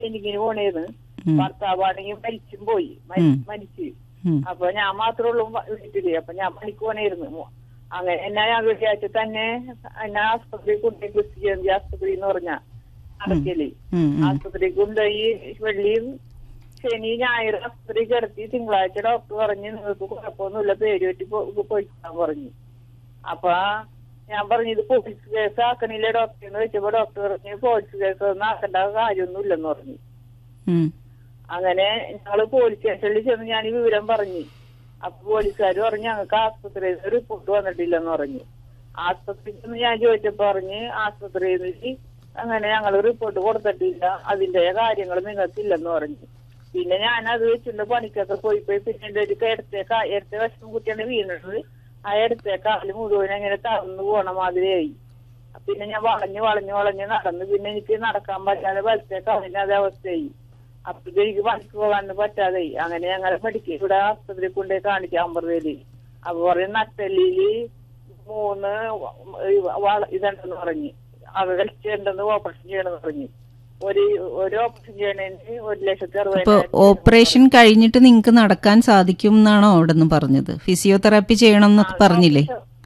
എനിക്കിന് പോണേന്ന് ഉം. ഭർത്താവാണെങ്കിൽ മരിച്ചും പോയി മരി- ഉം. മരിച്ചു ഉം. അപ്പൊ ഞാൻ മാത്രമേ ഉള്ളൂ വ- വീട്ടില് അപ്പൊ ഞാൻ പണിക്ക് പോണേരുന്നു അങ്ങനെ എന്നാ ഞാൻ വെള്ളിയാഴ്ച തന്നെ എന്നെ ആസ്പത്രി കൊണ്ടുപോയി ക്രിസ്ത്യൻ ആസ്പത്രി എന്ന് പറഞ്ഞ അടക്കല് ഉം, ഉം. ആസ്പത്രി കൊണ്ടുപോയി വെള്ളിയും ശനി ഞായർ ആസ്പത്രി കിടത്തി തിങ്കളാഴ്ച ഡോക്ടർ പറഞ്ഞ് നിങ്ങൾക്ക് കുഴപ്പമൊന്നുമില്ല പേര് പറ്റി പോയിക്കാൻ പറഞ്ഞു അപ്പൊ ഞാൻ പറഞ്ഞു ഇത് പോലീസ് കേസ് ആക്കണില്ല ഡോക്ടർ എന്ന് വെച്ചപ്പോ ഡോക്ടർ പറഞ്ഞു പോലീസ് കേസ് ഒന്നും ആക്കേണ്ട കാര്യമൊന്നുമില്ലെന്ന് പറഞ്ഞു ഉം. അങ്ങനെ ഞങ്ങള് പോലീസ് സ്റ്റേഷനിൽ ചെന്ന് ഞാൻ ഈ വിവരം പറഞ്ഞു അപ്പൊ പോലീസുകാർ പറഞ്ഞു ഞങ്ങൾക്ക് ആസ്പത്രിയിൽ നിന്ന് റിപ്പോർട്ട് വന്നിട്ടില്ലെന്ന് പറഞ്ഞു ആസ്പത്രിയിൽ നിന്ന് ഞാൻ ചോദിച്ചപ്പോ പറഞ്ഞ് ആസ്പത്രിയിൽ നിന്ന് അങ്ങനെ ഞങ്ങൾ റിപ്പോർട്ട് കൊടുത്തിട്ടില്ല അതിന്റെ കാര്യങ്ങൾ നിങ്ങൾക്കില്ലെന്ന് പറഞ്ഞു പിന്നെ ഞാൻ അത് വെച്ചിട്ട് പണിക്കൊക്കെ പോയി പോയി പിന്നെ എന്റെ ഒരു ഇടത്തെ കാ- ഇടത്തെ വശം കുട്ടിയാണ് വീണത് ആ ഇടത്തെ കാല് മുഴുവൻ അങ്ങനെ തറന്നു പോണ മാതിരിയായി പിന്നെ ഞാൻ വളഞ്ഞ് വളഞ്ഞ് വളഞ്ഞ് നടന്നു പിന്നെ എനിക്ക് നടക്കാൻ പറ്റാതെ വലത്തെ കാലിന് അതേ അവസ്ഥയായി അപ്പൊ എനിക്ക് പണിക്ക് പോകാൻ പറ്റാതെ അങ്ങനെ ഞങ്ങൾ മെഡിക്കൽ ഇവിടെ ആസ്പത്രി കൊണ്ടുപോയി കാണിക്കാം അമ്പർവേലി അപ്പൊ പറയും നട്ടല്ലിയില് മൂന്ന് വ- വള ഇതുണ്ടെന്ന് പറഞ്ഞു അകൽച്ചുണ്ടെന്ന് ഓപ്പറേഷൻ ചെയ്യണമെന്ന് പറഞ്ഞു ഒരു ഒരു ഓപ്പറേഷൻ ചെയ്യണതിന് ഒരു ലക്ഷത്തി അപ്പൊ അറുപതിനായിരം ഓപ്പറേഷൻ കഴിഞ്ഞിട്ട് നിങ്ങൾക്ക് നടക്കാൻ സാധിക്കും എന്നാണോ അവിടെ നിന്ന് പറഞ്ഞത് ഫിസിയോതെറാപ്പി ചെയ്യണം എന്നൊക്കെ പറഞ്ഞില്ലേ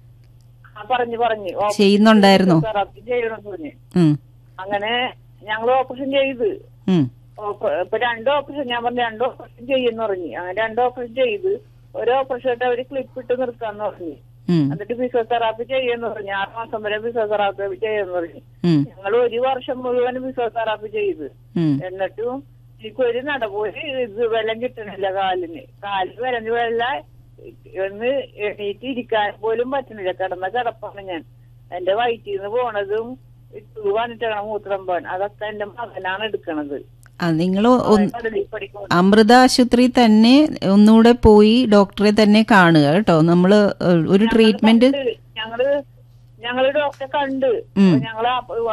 ആ, പറഞ്ഞു പറഞ്ഞു ഓപ്പറേഷൻ ചെയ്യുന്നുണ്ടായിരുന്നോ? തെറാപ്പി ചെയ്യണമെന്ന് പറഞ്ഞു ഉം. അങ്ങനെ ഞങ്ങൾ ഓപ്പറേഷൻ ചെയ്ത് ഉം. ഓപ്പ- ഇപ്പൊ രണ്ട് ഓപ്പറേഷൻ ഞാൻ പറഞ്ഞു രണ്ട് ഓപ്പറേഷൻ ചെയ്യുന്ന പറഞ്ഞു അങ്ങനെ രണ്ട് ഓപ്പറേഷൻ ചെയ്ത് ഒരു ഓപ്പറേഷൻ ആയിട്ട് അവര് ക്ലിപ്പ് ഇട്ട് നിർത്താന്ന് പറഞ്ഞു ഉം. എന്നിട്ട് ഫിസിയോതെറാപ്പി ചെയ്യുന്ന പറഞ്ഞു ആറ് മാസം വരെ ഫിസിയോതെറാപ്പി ചെയ്യുന്ന പറഞ്ഞു ഉം. ഞങ്ങൾ ഒരു വർഷം മുഴുവൻ ഫിസിയോതെറാപ്പി ചെയ്ത് ഉം. എന്നിട്ടും എനിക്ക് ഒരു നടപോര് ഇത് വെള്ളം കിട്ടണില്ല കാലിന് കാലിന് വരഞ്ഞ് വെള്ളം ഒന്ന് എണീറ്റ് ഇരിക്കാൻ പോലും പറ്റണില്ല കിടന്ന കിടപ്പാണ് ഞാൻ എന്റെ വയറ്റിൽ നിന്ന് പോണതും ഇട്ടു വന്നിട്ടാണ് മൂത്രം പോൻ അതൊക്കെ എന്റെ മകനാണ് എടുക്കണത് ആ നിങ്ങൾ കടലിൽ പഠിക്കും അമൃത ആശുപത്രി തന്നെ ഒന്നുകൂടെ പോയി ഡോക്ടറെ തന്നെ കാണുക കേട്ടോ നമ്മൾ ഒരു ട്രീറ്റ്മെന്റ് ഞങ്ങള് ഞങ്ങള് ഡോക്ടറെ കണ്ട് ഉം. ഞങ്ങള്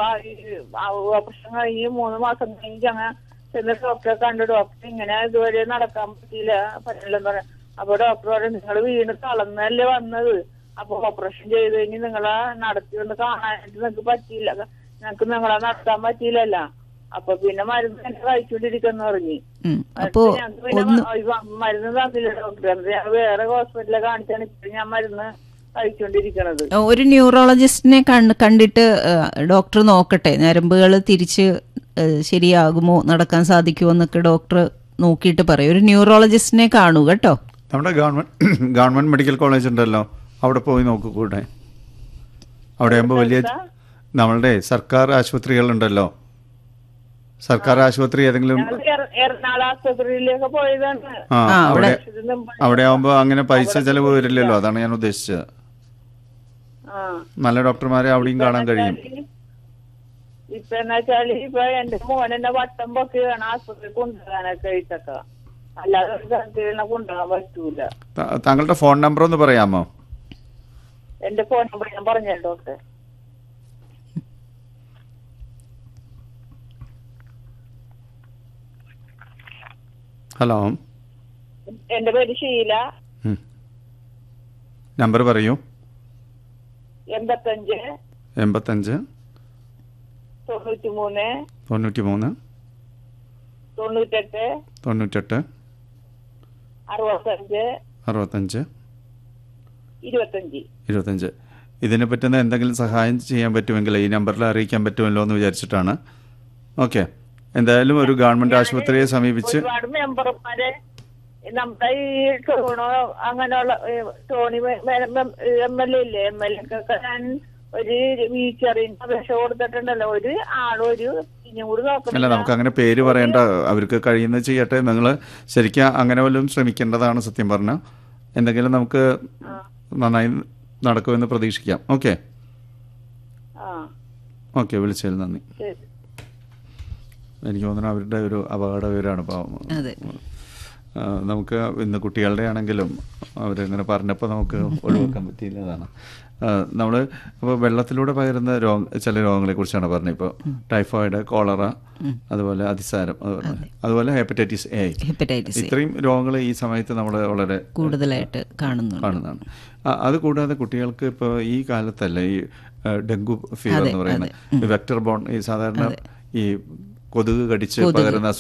ഓപ്പറേഷൻ കഴിഞ്ഞ് മൂന്ന് മാസം കഴിഞ്ഞ് ഞങ്ങൾ ചെന്ന് ഡോക്ടറെ കണ്ട് ഡോക്ടർ ഇങ്ങനെ ഇതുവരെ നടക്കാൻ പറ്റിയില്ല പറ്റില്ലെന്ന് പറയാം അപ്പൊ ഡോക്ടർ പറഞ്ഞു നിങ്ങൾ വീണ് തളർന്നല്ലേ വന്നത് അപ്പൊ ഓപ്പറേഷൻ ചെയ്ത് കഴിഞ്ഞ് നിങ്ങളെ നടത്തി ഒന്ന് കാണാനായിട്ട് നിങ്ങൾക്ക് പറ്റിയില്ല ഞങ്ങൾക്ക് നിങ്ങളെ നടത്താൻ പറ്റിയില്ലല്ല അപ്പൊ പിന്നെ മരുന്ന് തന്നെ കഴിച്ചുകൊണ്ടിരിക്കുന്ന പറഞ്ഞു ഉം. അപ്പോ എന്നിട്ട് ഞങ്ങക്ക് പിന്നെ ഒന്ന് മ- ഇവ- മരുന്ന് തന്നില്ല ഡോക്ടർ എന്നിട്ട് ഞാൻ വേറെ ഹോസ്പിറ്റലിലെ കാണിച്ചാണ് ഇപ്പൊ ഞാൻ മരുന്ന് കഴിച്ചോണ്ടിരിക്കണത് ഒരു ന്യൂറോളജിസ്റ്റിനെ കണ്ട് കണ്ടിട്ട് ഡോക്ടർ നോക്കട്ടെ ഞരമ്പുകൾ തിരിച്ച് ഏ, ശരിയാകുമോ നടക്കാൻ സാധിക്കുമോ എന്നൊക്കെ ഡോക്ടർ നോക്കിയിട്ട് പറയും ഒരു ന്യൂറോളജിസ്റ്റിനെ കാണൂ കേട്ടോ നമ്മുടെ ഗവൺമെന്റ് ഗവൺമെന്റ് മെഡിക്കൽ കോളേജ് ഉണ്ടല്ലോ അവിടെ പോയി നോക്കൂ കൂടെ അവിടെ ആകുമ്പോൾ വലിയ നമ്മളുടെ സർക്കാർ ആശുപത്രികളുണ്ടല്ലോ സർക്കാർ ആശുപത്രി ഏതെങ്കിലും ഞങ്ങൾ എറ- എറണാകുളം ആസ്പത്രിയിലേക്ക് പോയതാണ് ആ ആ, അവിടെ- അവിടെ ഇതൊന്നും അവിടെ ആകുമ്പോൾ അങ്ങനെ പൈസ ചെലവ് വരില്ലല്ലോ അതാണ് ഞാൻ ഉദ്ദേശിച്ചത് ആ നല്ല ഡോക്ടർമാരെ അവിടെയും കാണാൻ കഴിയും ഇപ്പൊ എന്നാ വെച്ചാല് ഇപ്പൊ എന്റെ മോൻ എന്നെ വട്ടം പൊക്കെയാണ് ആസ്പത്രി കൊണ്ടുപോകാനൊക്കെ ആയിട്ടൊക്കെ അല്ലാതെ ഒരു സ്ഥലത്ത് കൊണ്ടുപോകാൻ പറ്റൂല ത- താങ്കളുടെ ഫോൺ നമ്പർ ഒന്ന് പറയാമോ എന്റെ ഫോൺ നമ്പർ ഞാൻ പറഞ്ഞ ഡോക്ടർ ഹലോ എന്റെ പേര് ഷീല ഉം. നമ്പർ പറയൂ എൺപത്തഞ്ച് എൺപത്തഞ്ച് തൊണ്ണൂറ്റി മൂന്ന് തൊണ്ണൂറ്റി മൂന്ന് തൊണ്ണൂറ്റെട്ട് തൊണ്ണൂറ്റെട്ട് അറുപത്തഞ്ച് അറുപത്തഞ്ച് ഇരുപത്തഞ്ച് ഇരുപത്തഞ്ച് ഇതിനെ പറ്റുന്ന എന്തെങ്കിലും സഹായം ചെയ്യാൻ പറ്റുമെങ്കിൽ ഈ നമ്പറിൽ അറിയിക്കാൻ പറ്റുമല്ലോ എന്ന് വിചാരിച്ചിട്ടാണ് ഓക്കെ എന്തായാലും ഒരു ഗവൺമെന്റ് ആശുപത്രിയെ സമീപിച്ച് ഒരുപാട് മെമ്പർമാരെ നമ്മുടെ ഈ ടോണോ അങ്ങനെയുള്ള ഏ, ടോണി എം എൽ എ ഇല്ലേ എം എൽ എക്കൊക്കെ ഞാൻ ഒരു വീച്ചറിന് അപേക്ഷ കൊടുത്തിട്ടുണ്ടല്ലോ ഒരു ആളൊരു ഇനിയും കൂടി അല്ല നോക്കണില്ല നമുക്ക് അങ്ങനെ പേര് പറയേണ്ട അവർക്ക് കഴിയുന്നത് ചെയ്യട്ടെ നിങ്ങൾ ശരിക്കും അങ്ങനെ വല്ലതും ശ്രമിക്കേണ്ടതാണ് സത്യം പറഞ്ഞാൽ എന്തെങ്കിലും നമുക്ക് നന്നായി നടക്കുമെന്ന് പ്രതീക്ഷിക്കാം ഓക്കെ ആ ഓക്കെ വിളിച്ചതിൽ നന്ദി ശരി എനിക്ക് തോന്നുന്നു അവരുടെ ഒരു അപകട വിവരമാണ് പാവം അതെ ആ, നമുക്ക് ഇന്ന് കുട്ടികളുടെ ആണെങ്കിലും അവരിങ്ങനെ പറഞ്ഞപ്പോൾ നമുക്ക് ഒഴിവാക്കാൻ പറ്റിയില്ലതാണ് നമ്മൾ അപ്പോൾ വെള്ളത്തിലൂടെ പകരുന്ന രോഗ ചില രോഗങ്ങളെ കുറിച്ചാണ് പറഞ്ഞത് ഇപ്പോൾ ടൈഫോയിഡ് കോളറ അതുപോലെ അതിസാരം അതുപോലെ അതുപോലെ ഹെപ്പറ്റൈറ്റിസ് എ ഹെപ്പറ്റൈറ്റിസ് ഇത്രയും രോഗങ്ങൾ ഈ സമയത്ത് നമ്മൾ വളരെ കൂടുതലായിട്ട് കാണുന്നുണ്ട് കാണുന്നതാണ് ആ, അത് കൂടാതെ കുട്ടികൾക്ക് ഇപ്പോൾ ഈ കാലത്തല്ല ഈ ആ, ഡെങ്കു ഫീവർ എന്ന് പറയുന്നത് വെക്ടർ ബോൺ ഈ സാധാരണ ഈ കൊതുക് കടിച്ച് പകരുന്ന